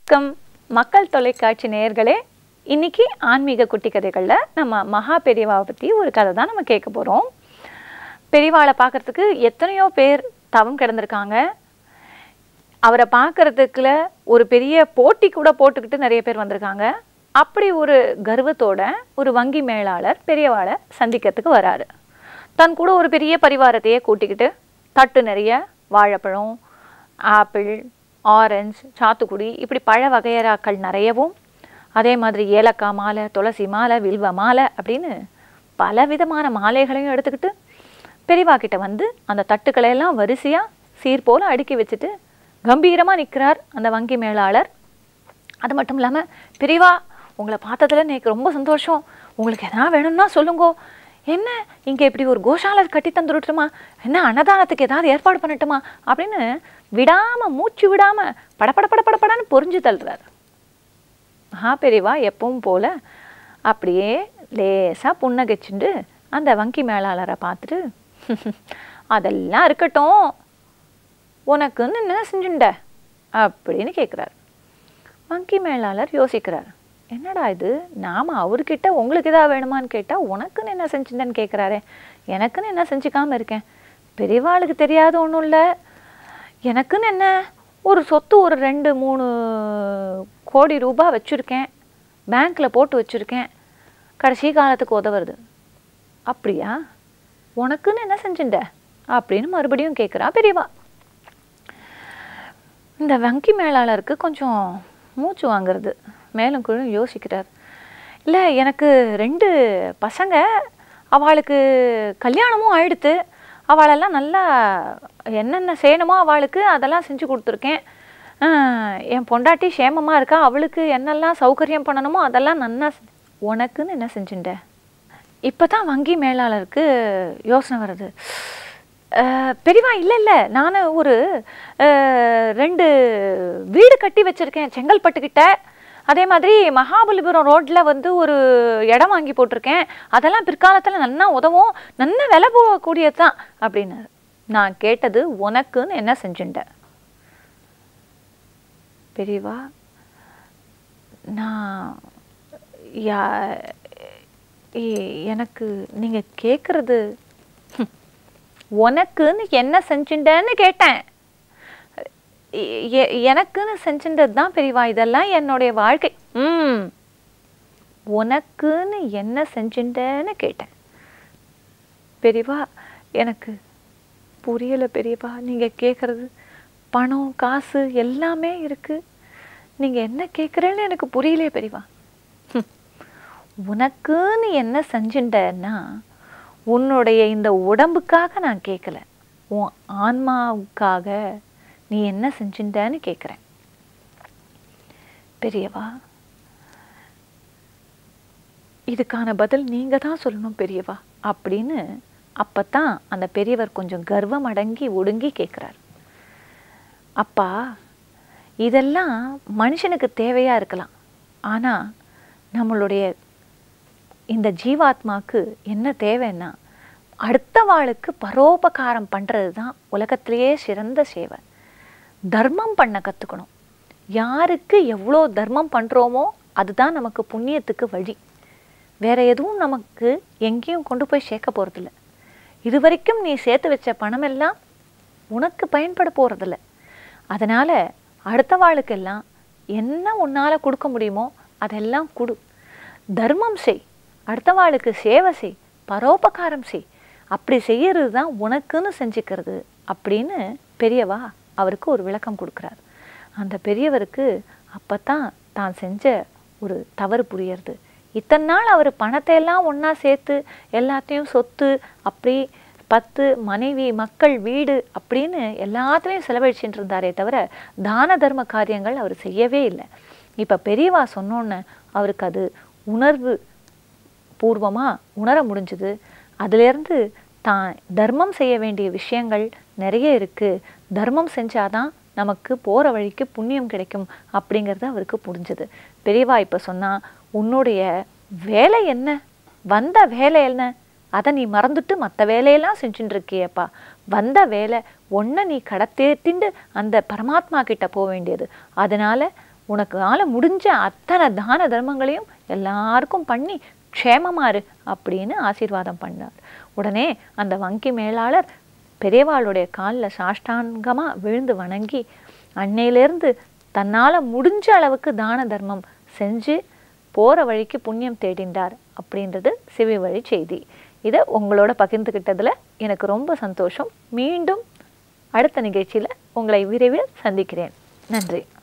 வணக்கம் மக்கள் தொலைக்காட்சி நேயர்களே இன்னைக்கு ஆன்மீக குட்டி கதைகளில் நம்ம மகா பெரியவாவை பற்றி ஒரு கதை தான் நம்ம கேட்க போகிறோம் பெரியவாளை பார்க்கறதுக்கு எத்தனையோ பேர் தவம் கிடந்திருக்காங்க அவரை பார்க்கறதுக்குள்ள ஒரு பெரிய போட்டி கூட போட்டுக்கிட்டு நிறைய பேர் வந்திருக்காங்க அப்படி ஒரு கர்வத்தோட ஒரு வங்கி மேலாளர் பெரியவாளை சந்திக்கிறதுக்கு வராரு தன் கூட ஒரு பெரிய பரிவாரத்தையே கூட்டிக்கிட்டு தட்டு நிறைய வாழைப்பழம் ஆப்பிள் ஆரஞ்சு சாத்துக்குடி இப்படி பழ வகையறாக்கள் நிறையவும் அதே மாதிரி ஏலக்காய் மாலை துளசி மாலை வில்வ மாலை அப்படின்னு பல விதமான மாலைகளையும் எடுத்துக்கிட்டு பெரியவா கிட்ட வந்து அந்த தட்டுக்களை எல்லாம் வரிசையாக சீர் போல அடுக்கி வச்சுட்டு கம்பீரமாக நிற்கிறார் அந்த வங்கி மேலாளர் அது மட்டும் இல்லாமல் பெரியவா உங்களை பார்த்ததுல எனக்கு ரொம்ப சந்தோஷம் உங்களுக்கு எதனா வேணும்னா சொல்லுங்கோ என்ன இங்கே இப்படி ஒரு கோஷாலை கட்டி தந்துடட்டுமா என்ன அன்னதானத்துக்கு ஏதாவது ஏற்பாடு பண்ணட்டுமா அப்படின்னு விடாமல் மூச்சு விடாமல் படபட படபடன்னு பொறிஞ்சு தள்ளுறாரு மகா பெரியவா எப்பவும் போல அப்படியே லேசாக புன்னகைச்சுண்டு அந்த வங்கி மேலாளரை பார்த்துட்டு அதெல்லாம் இருக்கட்டும் உனக்குன்னு என்ன செஞ்சுண்ட அப்படின்னு கேட்குறாரு வங்கி மேலாளர் யோசிக்கிறார் என்னடா இது நாம் அவர்கிட்ட உங்களுக்கு ஏதாவது வேணுமான்னு கேட்டால் உனக்குன்னு என்ன செஞ்சுட்டேன்னு கேட்குறாரே எனக்குன்னு என்ன செஞ்சுக்காம இருக்கேன் பெரியவாளுக்கு தெரியாத ஒன்றும் இல்லை எனக்குன்னு என்ன ஒரு சொத்து ஒரு ரெண்டு மூணு கோடி ரூபாய் வச்சுருக்கேன் பேங்க்கில் போட்டு வச்சுருக்கேன் கடைசி காலத்துக்கு உதவுறது அப்படியா உனக்குன்னு என்ன செஞ்சுட்ட அப்படின்னு மறுபடியும் கேட்குறா பெரியவா இந்த வங்கி மேலாளருக்கு கொஞ்சம் மூச்சு வாங்குறது மேலும் கீழும் யோசிக்கிறார் இல்லை எனக்கு ரெண்டு பசங்க அவளுக்கு கல்யாணமும் ஆயிடுத்து அவளெல்லாம் நல்லா என்னென்ன செய்யணுமோ அவளுக்கு அதெல்லாம் செஞ்சு கொடுத்துருக்கேன் ஆஹ், என் பொண்டாட்டி சேமமாக இருக்கா அவளுக்கு என்னெல்லாம் சௌகரியம் பண்ணணுமோ அதெல்லாம் நன்னா செ- உனக்குன்னு என்ன செஞ்சுட்ட இப்போ தான் வங்கி மேலாளருக்கு யோசனை வருது அஹ், பெரியவா இல்லை இல்லை நான் ஒரு அஹ், ரெண்டு வீடு கட்டி வச்சுருக்கேன் செங்கல்பட்டுக்கிட்ட அதே மாதிரி மகாபலிபுரம் ரோட்டில் வந்து ஒரு இடம் வாங்கி போட்டிருக்கேன் அதெல்லாம் பிற்காலத்தில் நன்னா உதவும் நன்ன விலை போகக்கூடியது தான் அப்படின்னாரு நான் கேட்டது உனக்குன்னு என்ன செஞ்சுட்ட பெரியவா நான் யா எ- எனக்கு நீங்கள் கேட்குறது உனக்குன்னு என்ன செஞ்சுட்டேன்னு கேட்டேன் எ- எ- எனக்குன்னு செஞ்சுட்டது தான் பெரியவா இதெல்லாம் என்னுடைய வாழ்க்கை ம் உனக்குன்னு என்ன செஞ்சுட்டேன்னு கேட்டேன் பெரியவா எனக்கு புரியலை பெரியவா நீங்கள் கேட்குறது பணம் காசு எல்லாமே இருக்குது நீங்கள் என்ன கேட்குறேன்னு எனக்கு புரியலையே பெரியவா ஹம். உனக்குன்னு என்ன செஞ்சுட்டேன்னா உன்னுடைய இந்த உடம்புக்காக நான் கேட்கல உன் ஆன்மாவுக்காக நீ என்ன செஞ்சுட்டேன்னு கேட்குறேன் பெரியவா இதுக்கான பதில் நீங்கள் தான் சொல்லணும் பெரியவா அப்படின்னு அப்பதான் அந்த பெரியவர் கொஞ்சம் கர்வம் அடங்கி ஒடுங்கி கேட்குறார் அப்பா இதெல்லாம் மனுஷனுக்கு தேவையாக இருக்கலாம் ஆனால் நம்மளுடைய இந்த ஜீவாத்மாக்கு என்ன தேவைன்னா அடுத்த வாளுக்கு பரோபகாரம் பண்ணுறது தான் உலகத்திலேயே சிறந்த சேவை தர்மம் பண்ண கற்றுக்கணும் யாருக்கு எவ்வளோ தர்மம் பண்ணுறோமோ அதுதான் நமக்கு புண்ணியத்துக்கு வழி வேற எதுவும் நமக்கு எங்கேயும் கொண்டு போய் சேர்க்க போகிறதில்ல இது வரைக்கும் நீ சேர்த்து வச்ச பணமெல்லாம் உனக்கு பயன்பட போகிறதில்ல அதனால் அடுத்த வாளுக்கெல்லாம் என்ன உன்னால் கொடுக்க முடியுமோ அதெல்லாம் கொடு தர்மம் செய் அடுத்த வாளுக்கு சேவை செய் பரோபகாரம் செய் அப்படி செய்யறது தான் உனக்குன்னு செஞ்சுக்கிறது அப்படின்னு பெரியவா அவருக்கு ஒரு விளக்கம் கொடுக்குறார் அந்த பெரியவருக்கு அப்போ தான் தான் செஞ்ச ஒரு தவறு புரியறது இத்தனை நாள் அவர் பணத்தை எல்லாம் ஒன்றா சேர்த்து எல்லாத்தையும் சொத்து அப்படி பத்து மனைவி மக்கள் வீடு அப்படின்னு எல்லாத்துலேயும் செலவழிச்சுட்டு இருந்தாரே தவிர தான தர்ம காரியங்கள் அவர் செய்யவே இல்லை இப்போ பெரியவா சொன்னோன்னே அவருக்கு அது உணர்வு பூர்வமாக உணர முடிஞ்சுது அதிலேருந்து தான் தர்மம் செய்ய வேண்டிய விஷயங்கள் நிறைய இருக்குது தர்மம் செஞ்சாதான் நமக்கு போகிற வழிக்கு புண்ணியம் கிடைக்கும் அப்படிங்கிறது அவருக்கு புரிஞ்சுது பெரியவா இப்போ சொன்னா உன்னுடைய வேலை என்ன வந்த வேலை என்ன அதை நீ மறந்துட்டு மற்ற வேலையெல்லாம் செஞ்சுட்டு இருக்கியேப்பா வந்த வேலை ஒன்றை நீ கடத்தேத்திண்டு அந்த பரமாத்மா கிட்ட போக வேண்டியது அதனால உனக்கு ஆள முடிஞ்ச அத்தனை தான தர்மங்களையும் எல்லாருக்கும் பண்ணி க்ஷேமமா இரு அப்படின்னு ஆசீர்வாதம் பண்ணார் உடனே அந்த வங்கி மேலாளர் பெரியவாளுடைய காலில் சாஷ்டாங்கமா விழுந்து வணங்கி அன்னையிலேருந்து தன்னால முடிஞ்ச அளவுக்கு தான தர்மம் செஞ்சு போற வழிக்கு புண்ணியம் தேடிண்டார் அப்படின்றது சிவி வழி செய்தி இதை உங்களோட பகிர்ந்துக்கிட்டதுல எனக்கு ரொம்ப சந்தோஷம் மீண்டும் அடுத்த நிகழ்ச்சியில உங்களை விரைவில் சந்திக்கிறேன் நன்றி